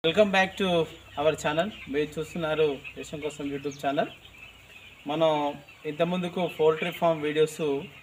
Welcome back to our channel మీరు చూస్తున్నారు దేశం కోసం యూట్యూబ్ ఛానల్ మనం ఇంతకుముందుకు పౌల్ట్రీ ఫామ్ వీడియోస్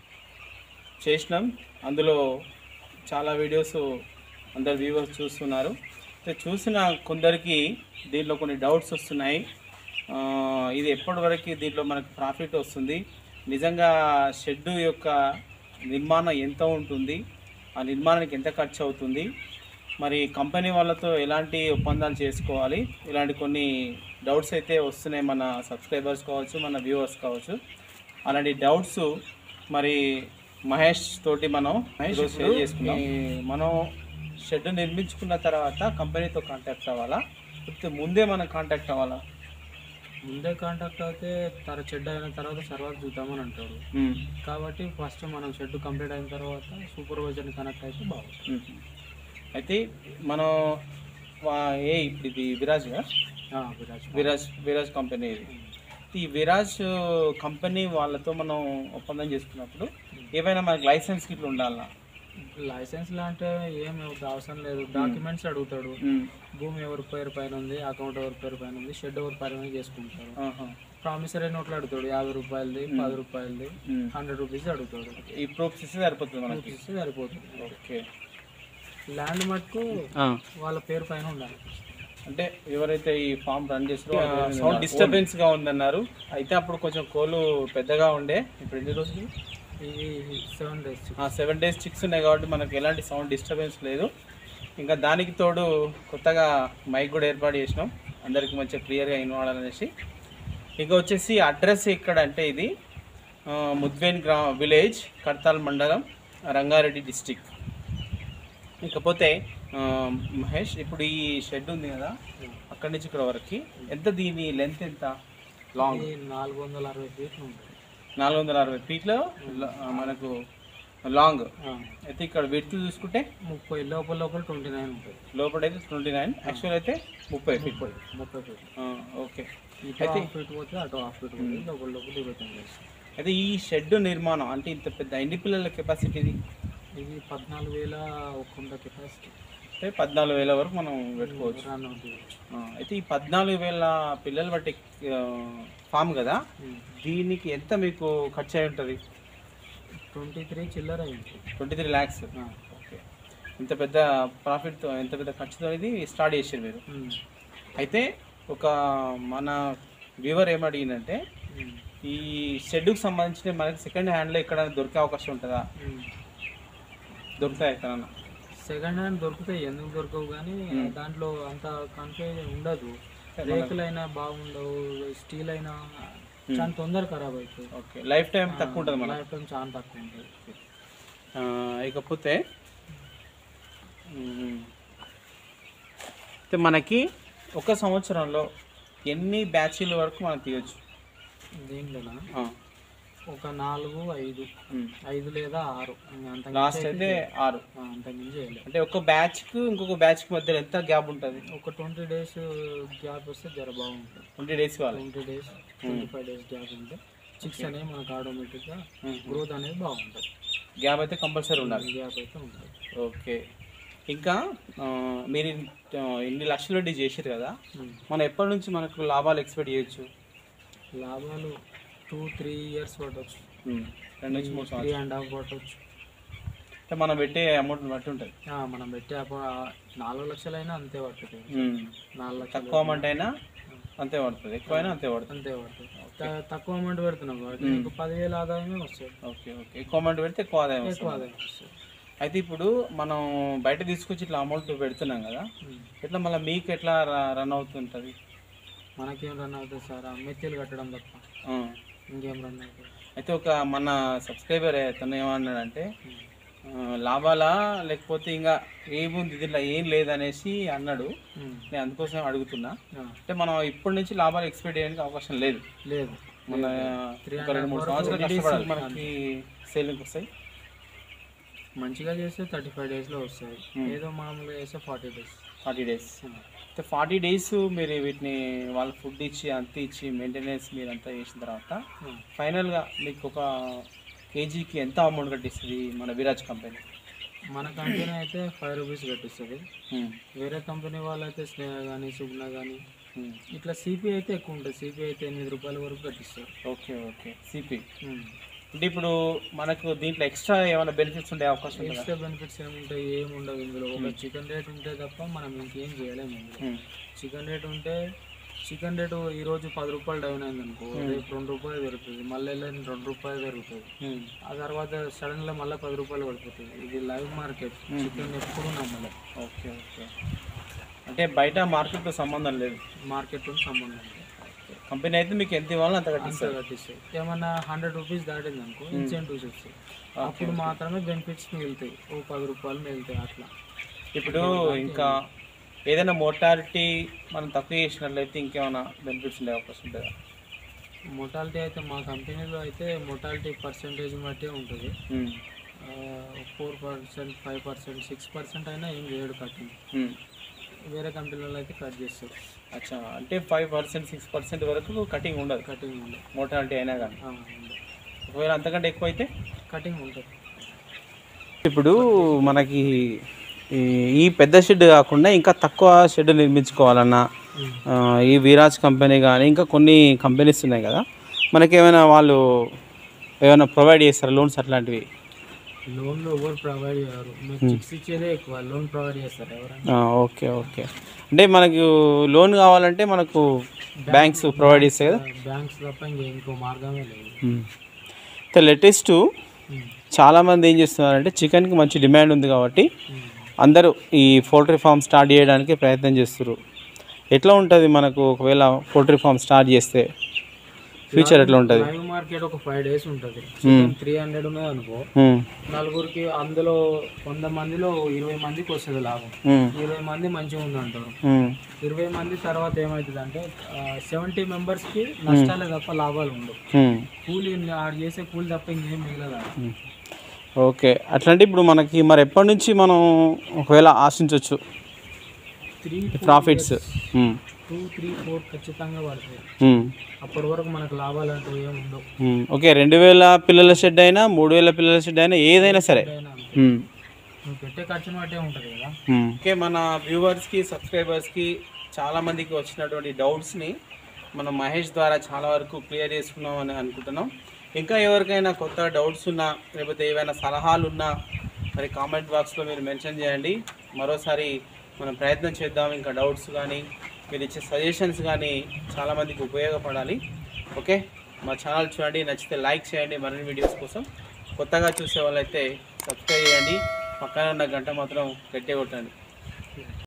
చేసినాం అందులో చాలా వీడియోస్ అందరు వ్యూవర్స్ చూస్తున్నారు అయితే చూసిన కొందరికి దీంట్లో కొన్ని డౌట్స్ వస్తున్నాయి ఆ, ఇది ఎప్పటి వరకు దీంట్లో మనకు ప్రాఫిట్ వస్తుంది నిజంగా షెడ్ యొక్క నిర్మాణం ఎంత ఉంటుంది ఆ నిర్మాణానికి ఎంత ఖర్చు అవుతుంది మరి కంపెనీ వాళ్ళతో ఎలాంటి ఒప్పందాలు చేసుకోవాలి ఇలాంటి కొన్ని డౌట్స్ అయితే వస్తున్నాయి మన సబ్స్క్రైబర్స్ కావచ్చు మన వ్యూవర్స్ కావచ్చు అలాంటి డౌట్స్ మరి మహేష్ తోటి మనం మహేష్ షేర్ చేసుకున్నాం ఈ మనం షెడ్ నిర్మించుకున్న తర్వాత కంపెనీతో కాంటాక్ట్ అవ్వాలా లేకపోతే ముందే మనం కాంటాక్ట్ అవ్వాలా ముందే కాంటాక్ట్ అయితే తర చెడ్ అయిన తర్వాత సర్వర్ చూద్దామని అంటాడు మ్మ్. కాబట్టి ఫస్ట్ మనం షెడ్ కంప్లీట్ అయిన తర్వాత సూపర్వైజర్ కనెక్ట్ అయితే బాగుంటుంది మ్మ్. అయితే మనం వా- ఏ ఇప్పుడు ఇది విరాజ్ కదా? ఆ, విరాజ్ విరాజ్ విరాజ్ కంపెనీ ఇది ఈ విరాజ్ కంపెనీ వాళ్ళతో మనం ఒప్పందం చేసుకున్నప్పుడు ఏవైనా మనకి లైసెన్స్ ఇట్లా ఉండాలా లైసెన్స్ అంటే ఏం అవసరం లేదు డాక్యుమెంట్స్ అడుగుతాడు మ్మ్. భూమి ఎవరి పేరు పైన ఉంది అకౌంట్ ఎవరి పేరు పైన ఉంది షెడ్ ఎవరి పైన చేసుకుంటారు ఆహా. ప్రామిసరీ నోట్లు అడుగుతాడు యాభై రూపాయలది పది రూపాయలది మ్మ్. హండ్రెడ్ రూపీస్ అడుగుతాడు ఈ ప్రూఫ్స్ ఇస్తే సరిపోతుంది మనకి చూపిస్తే సరిపోతుంది ఓకే ల్యాండ్ మటుకు వాళ్ళ పేరు పైన ఉండాలి అంటే ఎవరైతే ఈ ఫామ్ రన్ చేస్తారో సౌండ్ డిస్టర్బెన్స్ గా ఉందన్నారు అయితే అప్పుడు కొంచెం కోళ్ళు పెద్దగా ఉండే ఇప్పుడు ఎన్ని రోజులు ఇది seven days seven days chicks ఉన్నాయి కాబట్టి మనకు ఎలాంటి సౌండ్ డిస్టర్బెన్స్ లేదు ఇంకా దానికి తోడు కొత్తగా మైక్ కూడా ఏర్పాటు చేసినాం అందరికి మంచిగా క్లియర్గా వినవాలనేసి ఇంకా వచ్చేసి అడ్రస్ ఎక్కడ అంటే ఇది ఆ, ముద్వేన్ గ్రా విలేజ్ కడతాల్ మండలం రంగారెడ్డి డిస్టిక్ ఇకపోతే ఆ, మహేష్ ఇప్పుడు ఈ షెడ్ ఉంది కదా అక్కడి నుంచి ఇక్కడ వరకు ఎంత దీని లెంత్ ఎంత లాంగ్ ఇది నాలుగు వందల అరవై ఫీట్లు ఉంటుంది నాలుగు వందల అరవై ఫీట్లో ల- ఆ, మనకు లాంగ్ ఆ, అయితే ఇక్కడ విడ్త్ చూసుకుంటే ముప్పై లోపల లోపల ట్వంటీ నైన్ ఉంటుంది లోపల అయితే ట్వంటీ నైన్ యాక్చువల్ అయితే ముప్పై ఫీట్ ముప్పై ఫీట్ ఓకే ఇటు హాఫ్ ఫీట్ పోతే అటు హాఫ్ ఫీట్ పోతే లోపల లోపల ఇరవై తొమ్మిది అయితే ఈ షెడ్ నిర్మాణం అంటే ఇంత పెద్ద ఎన్ని పిల్లల కెపాసిటీ ఇది ఇది పద్నాలుగు వేల ఒక వంద కెపాసిటీ అంటే పద్నాలుగు వేల వరకు మనం పెట్టుకోవచ్చు రన్ అవుతుంది ఆ, అయితే ఈ పద్నాలుగు వేల పిల్లలు బట్టి ఫామ్ కదా దీనికి ఎంత మీకు ఖర్చు అయి ఉంటుంది ట్వంటీ త్రీ చిల్లర అయింది ట్వంటీ త్రీ ల్యాక్స్ ఆ, ఓకే ఇంత పెద్ద ప్రాఫిట్తో ఎంత పెద్ద ఖర్చుతో ఇది స్టార్ట్ చేసారు మీరు ఉమ్, అయితే ఒక మన వ్యూవర్ ఏమడిగిందంటే ఉమ్, ఈ షెడ్కి సంబంధించిన మనకి సెకండ్ హ్యాండ్లో ఎక్కడ దొరికే అవకాశం ఉంటుందా ఉమ్. దొరుకుతాయి ఎక్కడన్నా సెకండ్ హ్యాండ్ దొరుకుతాయి ఎందుకు దొరకవు కానీ దాంట్లో అంత కన్ఫ్యూజన్ ఉండదు రేకులైనా బాగుండవు స్టీల్ అయినా చాలా తొందర ఖరాబ్ అవుతుంది ఓకే లైఫ్ టైం తక్కువ ఉంటుంది మనకి లైఫ్ టైం చాలా తక్కువ ఉంటుంది ఆ, ఇకపోతే మ్మ్. అయితే మనకి ఒక సంవత్సరంలో ఎన్ని బ్యాచీల వరకు మనం తీయొచ్చు దీంట్లోనా ఆ, ఒక నాలుగు ఐదు మ్మ్. ఐదు లేదా ఆరు ఇంకా అంత లాస్ట్ అయితే ఆరు అంత మించి చేయలేదు అంటే ఒక బ్యాచ్కి ఇంకొక బ్యాచ్కి మధ్యలో ఎంత గ్యాప్ ఉంటుంది ఒక ట్వంటీ డేస్ గ్యాప్ వస్తే జర బాగుంటుంది ట్వంటీ డేస్ కావాలి twenty days twenty five days gap ఉంటే చిక్స్ అనేవి మనకు ఆటోమేటిక్గా గ్రోత్ అనేది బాగుంటుంది గ్యాప్ అయితే కంపల్సరీ ఉండాలి గ్యాప్ అయితే ఉంటుంది ఓకే ఇంకా ఆ, మీరు ఇన్- ఆ, ఇన్ని లక్షలు వడ్డీ చేసారు కదా ఉమ్. మనం ఎప్పటి నుంచి మనకు లాభాలు ఎక్స్పెక్ట్ చేయొచ్చు లాభాలు టూ త్రీ ఇయర్స్ పట్టవచ్చు మ్మ్. రెండు నుంచి మూడు త్రీ సంవత్సరాలు అండ్ హాఫ్ పట్టవచ్చు అంటే మనం పెట్టే అమౌంట్ బట్టి ఉంటుంది ఆ, మనం పెట్టే అప్పుడు నాలుగు లక్షలైనా అంతే పడుతుంది మ్మ్. నాలుగు లక్షలు తక్కువ అమౌంట్ అయినా అంతే పడుతుంది ఎక్కువ అయినా అంతే పడుతుంది అంతే పడుతుంది త- తక్కువ అమౌంట్ పెడుతున్నాం కాబట్టి నీకు పదివేల ఆదాయమే వస్తుంది ఓకే ఓకే ఎక్కువ అమౌంట్ పెడితే ఎక్కువ ఆదాయం ఎక్కువ వస్తుంది ఆదాయం వస్తుంది అయితే ఇప్పుడు మనం బయట తీసుకొచ్చి ఇట్లా అమౌంట్ పెడుతున్నాం కదా ఉమ్. ఎట్లా మళ్ళీ మీకు ఎట్లా ర- రన్ అవుతుంటుంది మనకేం రన్ అవుతుంది సార్ ఆ మెత్తీలు కట్టడం తప్ప ఆ. ఇంకేం రన్ అవుతుంది అయితే ఒక మన సబ్స్క్రైబర్ తను ఏమన్నాడంటే ఆ, లాభాలా లేకపోతే ఇంకా ఏముంది దీంట్లో ఏం లేదనేసి అన్నాడు ఉమ్. నేను అందుకోసం అడుగుతున్నా ఆ, అంటే మనం ఇప్పటి నుంచి లాభాలు ఎక్స్పెక్ట్ చేయడానికి అవకాశం లేదు లేదు మన ఒక రెండు మూడు సంవత్సరాలు కష్టపడాలి మనకి సేలింగ్ వస్తాయి మంచిగా చేస్తే థర్టీ ఫైవ్ డేస్లో వస్తాయి ఏదో మామూలుగా చేస్తే ఫార్టీ డేస్ ఫార్టీ డేస్ అయితే ఫార్టీ డేస్ మీరు వీటిని వాళ్ళ ఫుడ్ ఇచ్చి అంత ఇచ్చి మెయింటెనెన్స్ మీరు అంతా చేసిన తర్వాత ఫైనల్గా మీకు ఒక కేజీకి ఎంత అమౌంట్ కట్టిస్తుంది మన విరాజ్ కంపెనీ మన కంపెనీ అయితే ఫైవ్ రూపీస్ కట్టిస్తుంది ఉమ్, వేరే కంపెనీ వాళ్ళు అయితే స్నేహ కానీ సుగ్న కానీ ఉమ్. ఇట్లా సిపి అయితే ఎక్కువ ఉంటుంది సిపి అయితే ఎనిమిది రూపాయల వరకు కట్టిస్తారు ఓకే ఓకే సిపి ఉమ్. అంటే ఇప్పుడు మనకు దీంట్లో ఎక్స్ట్రా ఏమైనా బెనిఫిట్స్ ఉండే అవకాశం ఉంటుందా ఎక్స్ట్రా బెనిఫిట్స్ ఏముంటాయి ఏమి ఉండవు ఇందులో ఒక చికెన్ రేట్ ఉంటే తప్ప మనం ఇంకేం చేయలేము ఇందులో ఉమ్, చికెన్ రేట్ ఉంటే చికెన్ రేటు ఈ రోజు పది రూపాయలు డౌన్ అయింది అనుకో రేపు రెండు రూపాయలు పెరుగుతుంది మళ్ళీ వెళ్ళి రెండు రూపాయలు పెరుగుతుంది ఉమ్, ఆ తర్వాత సడన్ గా మళ్ళీ పది రూపాయలు పడిపోతుంది ఇది లైవ్ మార్కెట్ చికెన్ ఎప్పుడు నమ్మలేదు ఓకే ఓకే అంటే బయట మార్కెట్తో సంబంధం లేదు మార్కెట్ సంబంధం లేదు. కంపెనీ అయితే మీకు ఎంత ఇవ్వాలో అంత అంతే కట్టిస్తారు కట్టిస్తాయి ఏమన్నా హండ్రెడ్ రూపీస్ దాటింది అనుకో ఇన్సెంటివ్స్ వస్తాయి అప్పుడు మాత్రమే బెనిఫిట్స్ మిగులుతాయి ఓ పది రూపాయలు మిగులుతాయి అట్లా ఇప్పుడు ఇంకా ఏదైనా మోటాలిటీ మనం తక్కువ చేసినట్లయితే ఇంకేమైనా బెనిఫిట్స్ ఉండే అవకాశం ఉంటుందా మొటాలిటీ అయితే మా కంపెనీలో అయితే మొటాలిటీ పర్సంటేజ్ బట్టే ఉంటుంది ఉమ్, four percent five percent six percent అయినా ఏం చేయడు కట్టింగ్ ఉమ్. వేరే కంపెనీలో అయితే కట్ చేస్తారు అచ్చా అంటే ఫైవ్ పర్సెంట్ సిక్స్ పర్సెంట్ వరకు కటింగ్ ఉండదు కటింగ్ ఉండదు మోటాలిటీ అయినా కానీ ఆ, ఉండదు ఒకవేళ అంతకంటే ఎక్కువ అయితే కటింగ్ ఉంటుంది ఇప్పుడు మనకి ఈ- ఈ పెద్ద షెడ్ కాకుండా ఇంకా తక్కువ షెడ్ నిర్మించుకోవాలన్నా ఆ, ఈ వీరాజ్ కంపెనీ కానీ ఇంకా కొన్ని కంపెనీస్ ఉన్నాయి కదా మనకి ఏమైనా వాళ్ళు ఏమైనా ప్రొవైడ్ చేస్తారా లోన్స్ అట్లాంటివి లోన్లు ఎవరు ప్రొవైడ్ చేయరు మీరు చిక్స్ ఇచ్చేదే ఎక్కువ లోన్ ప్రొవైడ్ చేస్తారు ఎవరైనా ఆ, ఓకే ఓకే అంటే మనకు లోన్ కావాలంటే మనకు బ్యాంక్స్ ప్రొవైడ్ చేస్తాయి కదా బ్యాంక్స్ తప్ప ఇంకా ఇంకో మార్గమే లేదు అయితే లేటెస్ట్ ఉమ్. చాలామంది ఏం చేస్తున్నారంటే చికెన్కి మంచి డిమాండ్ ఉంది కాబట్టి ఉమ్. అందరూ ఈ పౌల్ట్రీ ఫామ్ స్టార్ట్ చేయడానికి ప్రయత్నం చేస్తారు ఎట్లా ఉంటుంది మనకు ఒకవేళ పౌల్ట్రీ ఫామ్ స్టార్ట్ చేస్తే ఫ్యూచర్ ఎట్లా ఉంటుంది లైవ్ మార్కెట్ ఒక ఫైవ్ డేస్ ఉంటుంది త్రీ హండ్రెడ్ ఉన్నది అనుకో ఉమ్, నలుగురికి అందులో వంద మందిలో ఇరవై మందికి వస్తుంది లాభం ఉమ్, ఇరవై మంది మంచిగా ఉంది అంటారు ఉమ్, ఇరవై మంది తర్వాత ఏమవుతుంది అంటే సెవెంటీ మెంబర్స్కి నష్టాలే తప్ప లాభాలు ఉండవు ఉమ్, కూలి ఆడు చేసే కూలి తప్ప ఇంకేం మిగలదు ఆడ. ఉమ్. ఓకే అట్లాంటి ఇప్పుడు మనకి మరి ఎప్పటి నుంచి మనం ఒకవేళ ఆశించవచ్చు three profits um, two three four ఖచ్చితంగా పడుతుంది ఉమ్, అప్పటి వరకు మనకు లాభాలు అంటూ ఏమి ఉండవు ఉమ్. ఓకే రెండు వేల పిల్లల షెడ్ అయినా మూడు వేల పిల్లల షెడ్ అయినా ఏదైనా సరే అయినా అంతే. ఉమ్. నువ్వు పెట్టే ఖర్చును బట్టే ఉంటుంది కదా ఓకే మన వ్యూవర్స్కి సబ్స్క్రైబర్స్కి చాలా మందికి వచ్చినటువంటి డౌట్స్ని మనం మహేష్ ద్వారా చాలా వరకు క్లియర్ చేసుకున్నాం అని అనుకుంటున్నాం ఇంకా ఎవరికైనా కొత్త డౌట్స్ ఉన్నా లేకపోతే ఏవైనా సలహాలు ఉన్నా మరి కామెంట్ బాక్స్లో మీరు మెన్షన్ చేయండి మరోసారి మనం ప్రయత్నం చేద్దాం ఇంకా డౌట్స్ కానీ మీరు ఇచ్చే సజెషన్స్ కానీ చాలామందికి ఉపయోగపడాలి ఓకే మా ఛానల్ చూడండి నచ్చితే లైక్ చేయండి మరిన్ని వీడియోస్ కోసం కొత్తగా చూసే వాళ్ళైతే సబ్స్క్రైబ్ చేయండి పక్కన ఉన్న గంట మాత్రం గట్టిగా కొట్టండి